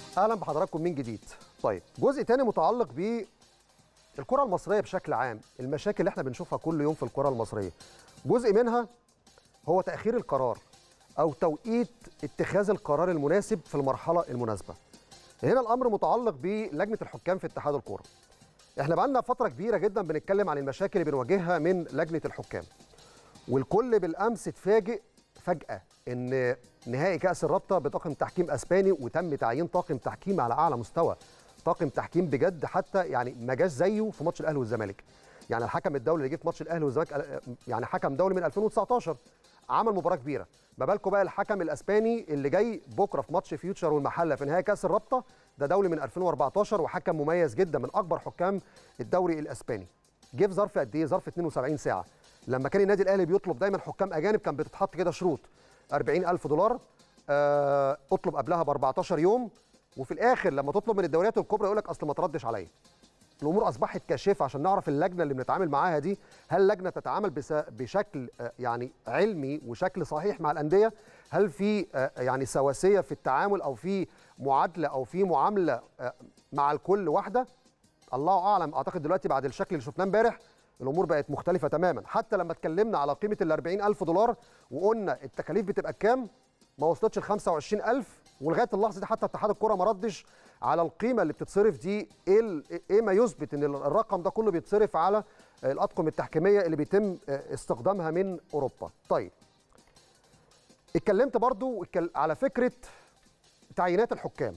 اهلا بحضراتكم من جديد طيب جزء تاني متعلق بالكره المصريه بشكل عام المشاكل اللي احنا بنشوفها كل يوم في الكره المصريه جزء منها هو تاخير القرار او توقيت اتخاذ القرار المناسب في المرحله المناسبه هنا الامر متعلق بلجنه الحكام في اتحاد الكوره احنا بقالنا فتره كبيره جدا بنتكلم عن المشاكل اللي بنواجهها من لجنه الحكام والكل بالامس اتفاجئ فجاه ان نهائي كاس الرابطه بطاقم تحكيم اسباني وتم تعيين طاقم تحكيم على اعلى مستوى طاقم تحكيم بجد حتى يعني ما جاش زيه في ماتش الاهلي والزمالك يعني الحكم الدولي اللي جه في ماتش الاهلي والزمالك يعني حكم دولي من 2019 عمل مباراه كبيره ما بالكم بقى الحكم الاسباني اللي جاي بكره في ماتش فيوتشر والمحله في نهائي كاس الرابطه ده دولي من 2014 وحكم مميز جدا من اكبر حكام الدوري الاسباني جه في ظرف قد ايه ظرف 72 ساعه لما كان النادي الاهلي بيطلب دايما حكام اجانب كان بتتحط كده شروط 40000 دولار آه، اطلب قبلها ب 14 يوم وفي الاخر لما تطلب من الدوريات الكبرى يقول لك اصل ما تردش عليا الامور اصبحت كاشفه عشان نعرف اللجنه اللي بنتعامل معاها دي هل لجنه تتعامل بس- بشكل آه، يعني علمي وشكل صحيح مع الانديه هل في آه، يعني سواسيه في التعامل او في معادله او في معامله آه، مع الكل واحده الله اعلم اعتقد دلوقتي بعد الشكل اللي شفناه امبارح الامور بقت مختلفه تماما حتى لما اتكلمنا على قيمه ال 40000 دولار وقلنا التكاليف بتبقى كام ما وصلتش ل 25000 ولغايه اللحظه دي حتى اتحاد الكره ما ردش على القيمه اللي بتتصرف دي ايه ال- ايه ما يثبت ان الرقم ده كله بيتصرف على الاطقم التحكيميه اللي بيتم استخدامها من اوروبا طيب اتكلمت برضو اتكل- على فكره تعيينات الحكام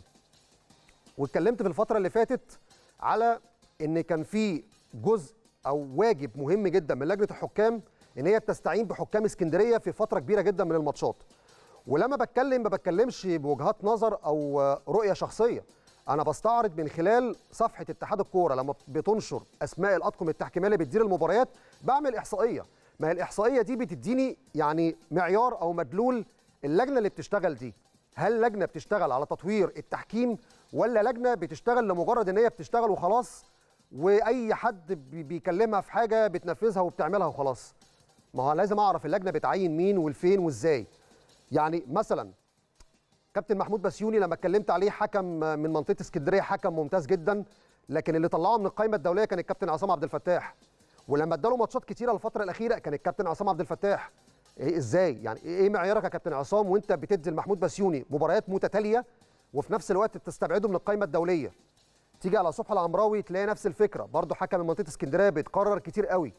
واتكلمت في الفتره اللي فاتت على ان كان في جزء او واجب مهم جدا من لجنه الحكام ان هي تستعين بحكام اسكندريه في فتره كبيره جدا من الماتشات ولما بتكلم ما بتكلمش بوجهات نظر او رؤيه شخصيه انا بستعرض من خلال صفحه اتحاد الكوره لما بتنشر اسماء الاطقم التحكيميه اللي بتدير المباريات بعمل احصائيه ما هي الاحصائيه دي بتديني يعني معيار او مدلول اللجنه اللي بتشتغل دي هل لجنه بتشتغل على تطوير التحكيم ولا لجنه بتشتغل لمجرد ان هي بتشتغل وخلاص واي حد بي- بيكلمها في حاجه بتنفذها وبتعملها وخلاص ما هو لازم اعرف اللجنه بتعين مين والفين وازاي يعني مثلا كابتن محمود بسيوني لما اتكلمت عليه حكم من منطقه اسكندريه حكم ممتاز جدا لكن اللي طلعه من القائمه الدوليه كان الكابتن عصام عبد الفتاح ولما اداله ماتشات كتيره الفتره الاخيره كان الكابتن عصام عبد الفتاح إيه ازاي يعني ايه معيارك يا كابتن عصام وانت بتدي لمحمود بسيوني مباريات متتاليه وفي نفس الوقت بتستبعده من القائمه الدوليه تيجي على صبحي العمراوي تلاقي نفس الفكره برضه حكم من منطقه اسكندريه بيتكرر كتير قوي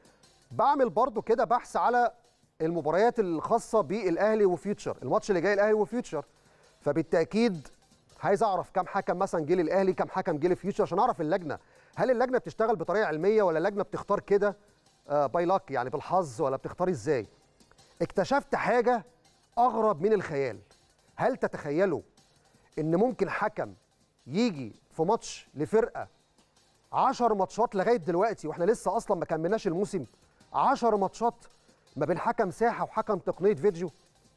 بعمل برضو كده بحث على المباريات الخاصه بالاهلي وفيوتشر الماتش اللي جاي الاهلي وفيوتشر فبالتاكيد عايز اعرف كام حكم مثلا جه للاهلي كام حكم جه لفيوتشر عشان اعرف اللجنه هل اللجنه بتشتغل بطريقه علميه ولا اللجنه بتختار كده آه باي لاك يعني بالحظ ولا بتختار ازاي اكتشفت حاجه اغرب من الخيال هل تتخيلوا ان ممكن حكم يجي في ماتش لفرقه 10 ماتشات لغايه دلوقتي واحنا لسه اصلا ما كملناش الموسم 10 ماتشات ما بين حكم ساحه وحكم تقنيه فيديو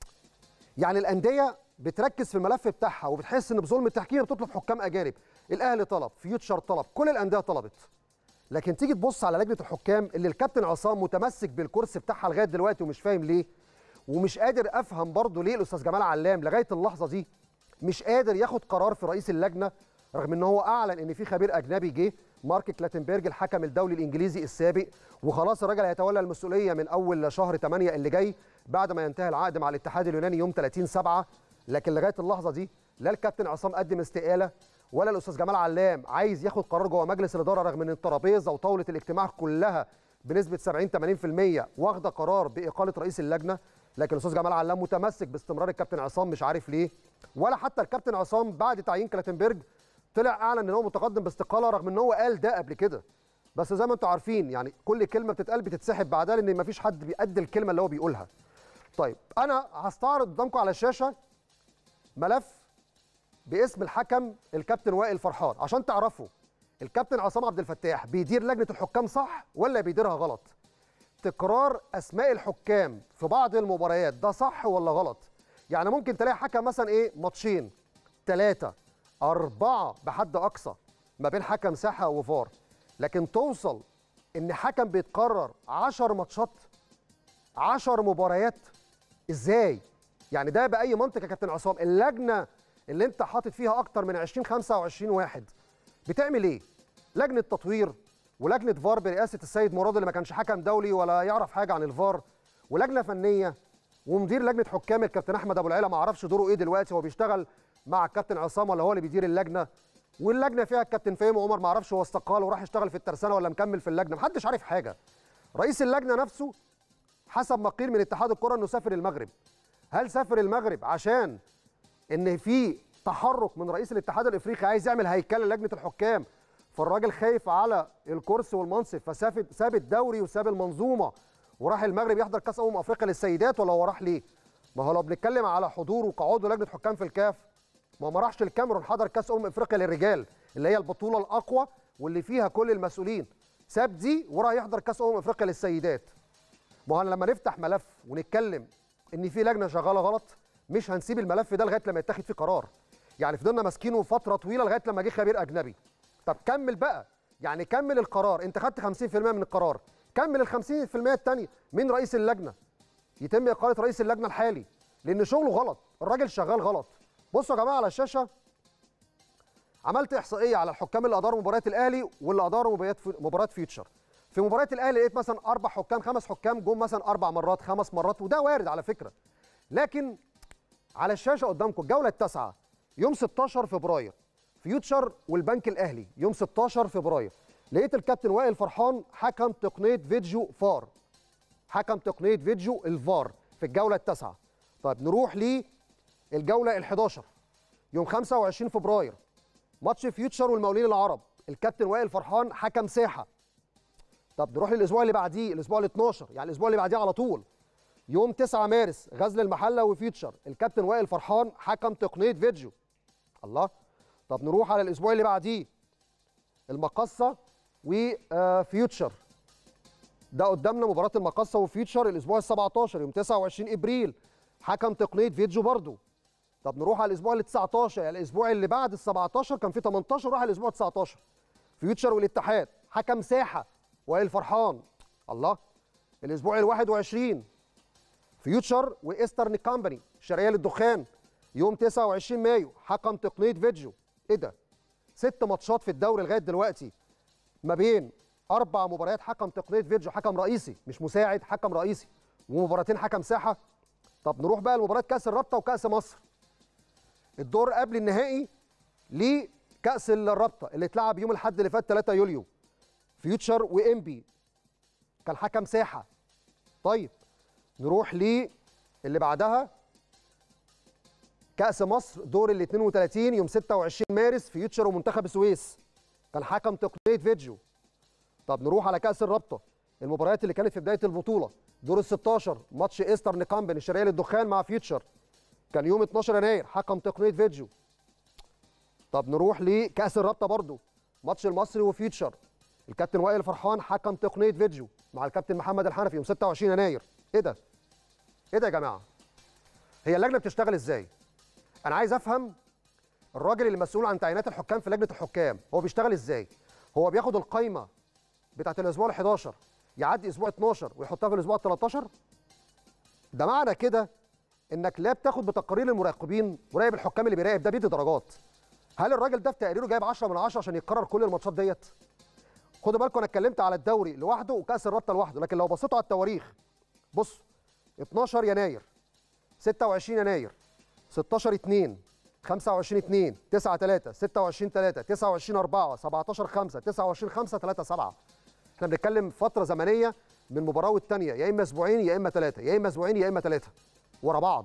يعني الانديه بتركز في الملف بتاعها وبتحس ان بظلم التحكيم بتطلب حكام اجانب الاهلي طلب فيوتشر طلب كل الانديه طلبت لكن تيجي تبص على لجنه الحكام اللي الكابتن عصام متمسك بالكرسي بتاعها لغايه دلوقتي ومش فاهم ليه ومش قادر افهم برضه ليه الاستاذ جمال علام لغايه اللحظه دي مش قادر ياخد قرار في رئيس اللجنه رغم ان هو اعلن ان في خبير اجنبي جه مارك كلاتنبرج الحكم الدولي الانجليزي السابق وخلاص الراجل هيتولى المسؤوليه من اول شهر 8 اللي جاي بعد ما ينتهي العقد مع الاتحاد اليوناني يوم 30 7 لكن لغايه اللحظه دي لا الكابتن عصام قدم استقاله ولا الاستاذ جمال علام عايز ياخد قرار جوه مجلس الاداره رغم ان الترابيزه وطاوله الاجتماع كلها بنسبه 70 80% واخده قرار باقاله رئيس اللجنه لكن الاستاذ جمال علام متمسك باستمرار الكابتن عصام مش عارف ليه ولا حتى الكابتن عصام بعد تعيين كلاتنبرج طلع اعلن ان هو متقدم باستقاله رغم ان هو قال ده قبل كده بس زي ما انتم عارفين يعني كل كلمه بتتقال بتتسحب بعدها لان مفيش حد بيأدي الكلمه اللي هو بيقولها طيب انا هستعرض قدامكم على الشاشه ملف باسم الحكم الكابتن وائل فرحان عشان تعرفوا الكابتن عصام عبد الفتاح بيدير لجنه الحكام صح ولا بيديرها غلط تكرار اسماء الحكام في بعض المباريات ده صح ولا غلط يعني ممكن تلاقي حكم مثلا ايه ماتشين ثلاثه اربعه بحد اقصى ما بين حكم ساحه وفار لكن توصل ان حكم بيتكرر 10 ماتشات 10 مباريات ازاي يعني ده باي منطق يا كابتن عصام اللجنه اللي انت حاطط فيها اكتر من 20 25 واحد بتعمل ايه لجنه تطوير ولجنه فار برئاسه السيد مراد اللي ما كانش حكم دولي ولا يعرف حاجه عن الفار ولجنه فنيه ومدير لجنه حكام الكابتن احمد ابو العيله ما اعرفش دوره ايه دلوقتي هو بيشتغل مع الكابتن عصام ولا هو اللي بيدير اللجنه واللجنه فيها الكابتن فهيم عمر ما اعرفش هو استقال وراح يشتغل في الترسانه ولا مكمل في اللجنه محدش عارف حاجه رئيس اللجنه نفسه حسب ما قيل من اتحاد الكره انه سافر المغرب هل سافر المغرب عشان ان في تحرك من رئيس الاتحاد الافريقي عايز يعمل هيكله لجنه الحكام فالراجل خايف على الكرسي والمنصب فساب ساب الدوري وساب المنظومه وراح المغرب يحضر كاس امم افريقيا للسيدات ولا هو راح ليه؟ ما هو لو بنتكلم على حضور وقعود لجنه حكام في الكاف ما هو ما راحش الكاميرون حضر كاس امم افريقيا للرجال اللي هي البطوله الاقوى واللي فيها كل المسؤولين ساب دي وراح يحضر كاس امم افريقيا للسيدات ما هو أنا لما نفتح ملف ونتكلم ان في لجنه شغاله غلط مش هنسيب الملف ده لغايه لما يتاخد فيه قرار يعني فضلنا ماسكينه فتره طويله لغايه لما جه خبير اجنبي طب كمل بقى يعني كمل القرار انت خدت 50% من القرار كمل ال 50% الثانيه من رئيس اللجنه يتم اقاله رئيس اللجنه الحالي لان شغله غلط الراجل شغال غلط بصوا يا جماعه على الشاشه عملت احصائيه على الحكام اللي اداروا مباريات الاهلي واللي اداروا مباريات مباراه فيوتشر في مباريات الاهلي لقيت مثلا اربع حكام خمس حكام جم مثلا اربع مرات خمس مرات وده وارد على فكره لكن على الشاشه قدامكم الجوله التاسعه يوم 16 فبراير فيوتشر والبنك الاهلي يوم 16 فبراير لقيت الكابتن وائل فرحان حكم تقنيه فيديو فار حكم تقنيه فيديو الفار في الجوله التاسعه طيب نروح للجوله ال11 يوم 25 فبراير ماتش فيوتشر والمقاولين العرب الكابتن وائل فرحان حكم ساحه طب نروح للاسبوع اللي بعديه الاسبوع ال 12 يعني الاسبوع اللي بعديه على طول يوم 9 مارس غزل المحله وفيوتشر الكابتن وائل فرحان حكم تقنيه فيديو الله طب نروح على الاسبوع اللي بعديه المقصه وفيوتشر ده قدامنا مباراه المقصه وفيوتشر الاسبوع ال 17 يوم 29 ابريل حكم تقنيه فيديو برضو طب نروح على الاسبوع ال 19 يعني الاسبوع اللي بعد ال 17 كان في 18 راح الاسبوع 19 فيوتشر والاتحاد حكم ساحه وائل فرحان الله الاسبوع ال 21 فيوتشر وايسترن كامباني شرقيه للدخان يوم 29 مايو حكم تقنيه فيديو ايه ده ست ماتشات في الدوري لغايه دلوقتي ما بين اربع مباريات حكم تقنيه فيديو حكم رئيسي مش مساعد حكم رئيسي ومباراتين حكم ساحه طب نروح بقى لمباراه كاس الرابطه وكاس مصر الدور قبل النهائي لكاس الرابطه اللي اتلعب يوم الاحد اللي فات 3 يوليو فيوتشر وانبي كان حكم ساحه طيب نروح ل اللي بعدها كاس مصر دور ال 32 يوم 26 مارس فيوتشر ومنتخب السويس كان حكم تقنيه فيديو طب نروح على كاس الرابطه المباريات اللي كانت في بدايه البطوله دور ال 16 ماتش ايسترن كامبن الشرقيه للدخان مع فيوتشر كان يوم 12 يناير حكم تقنيه فيديو طب نروح لكاس الرابطه برضو ماتش المصري وفيوتشر الكابتن وائل فرحان حكم تقنيه فيديو مع الكابتن محمد الحنفي يوم 26 يناير ايه ده ايه ده يا جماعه هي اللجنه بتشتغل ازاي انا عايز افهم الراجل اللي مسؤول عن تعيينات الحكام في لجنه الحكام هو بيشتغل ازاي هو بياخد القايمه بتاعت الاسبوع ال11 يعدي اسبوع 12 ويحطها في الاسبوع ال13 ده معنى كده انك لا بتاخد بتقارير المراقبين مراقب الحكام اللي بيراقب ده بيدي درجات هل الراجل ده في تقريره جايب 10 من 10 عشان يقرر كل الماتشات ديت خدوا بالكم انا اتكلمت على الدوري لوحده وكاس الرابطه لوحده لكن لو بصيتوا على التواريخ بص 12 يناير 26 يناير 16 2 25 2 9 3 26 3 29 4 17 5 29 5 3 7 احنا بنتكلم فتره زمنيه من مباراه والثانيه يا اما اسبوعين يا اما ثلاثه يا اما اسبوعين يا اما ثلاثه ورا بعض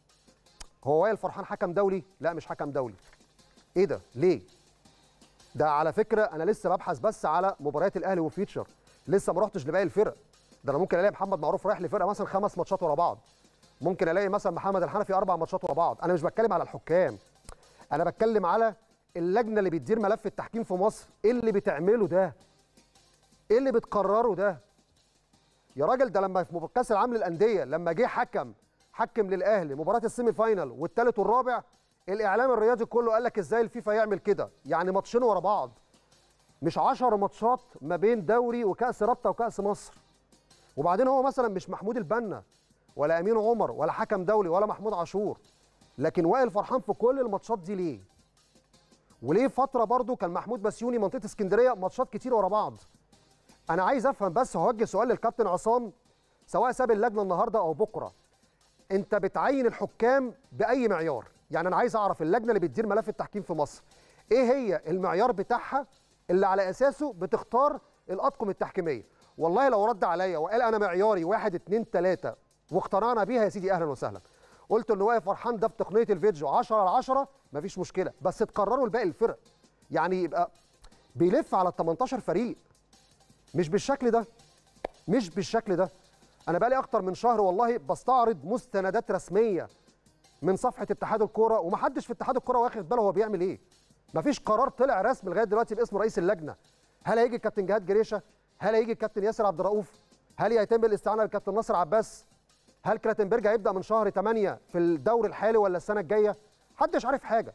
هو وائل فرحان حكم دولي لا مش حكم دولي ايه ده ليه ده على فكره انا لسه ببحث بس على مباريات الاهلي وفيتشر لسه ما رحتش لباقي الفرق ده انا ممكن الاقي محمد معروف رايح لفرقه مثلا خمس ماتشات ورا بعض ممكن الاقي مثلا محمد الحنفي اربع ماتشات ورا بعض انا مش بتكلم على الحكام انا بتكلم على اللجنه اللي بتدير ملف التحكيم في مصر ايه اللي بتعمله ده ايه اللي بتقرره ده يا راجل ده لما في كاس العالم للانديه لما جه حكم حكم للاهلي مباراه السيمي فاينال والثالث والرابع الاعلام الرياضي كله قال لك ازاي الفيفا يعمل كده يعني ماتشين ورا بعض مش 10 ماتشات ما بين دوري وكاس رابطه وكاس مصر وبعدين هو مثلا مش محمود البنا ولا امين عمر ولا حكم دولي ولا محمود عاشور لكن وائل فرحان في كل الماتشات دي ليه وليه فتره برضو كان محمود بسيوني منطقه اسكندريه ماتشات كتير ورا بعض انا عايز افهم بس هوجه سؤال للكابتن عصام سواء ساب اللجنه النهارده او بكره انت بتعين الحكام باي معيار يعني انا عايز اعرف اللجنه اللي بتدير ملف التحكيم في مصر ايه هي المعيار بتاعها اللي على اساسه بتختار الاطقم التحكيميه والله لو رد عليا وقال انا معياري واحد اتنين تلاته واقتنعنا بيها يا سيدي اهلا وسهلا قلت ان واقف فرحان ده في تقنيه الفيديو 10 على 10 مفيش مشكله بس تقرروا لباقي الفرق يعني يبقى بيلف على ال 18 فريق مش بالشكل ده مش بالشكل ده انا بقالي اكتر من شهر والله بستعرض مستندات رسميه من صفحه اتحاد الكوره ومحدش في اتحاد الكوره واخد باله هو بيعمل ايه مفيش قرار طلع رسمي لغايه دلوقتي باسم رئيس اللجنه هل هيجي الكابتن جهاد جريشه هل هيجي الكابتن ياسر عبد الرؤوف هل يتم الاستعانه بالكابتن ناصر عباس هل كلاتنبرج هيبدا من شهر 8 في الدور الحالي ولا السنه الجايه محدش عارف حاجه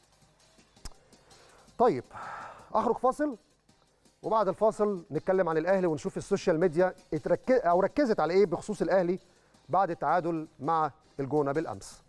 طيب اخرج فاصل وبعد الفاصل نتكلم عن الاهلي ونشوف السوشيال ميديا اتركز او ركزت على ايه بخصوص الاهلي بعد التعادل مع الجونه بالامس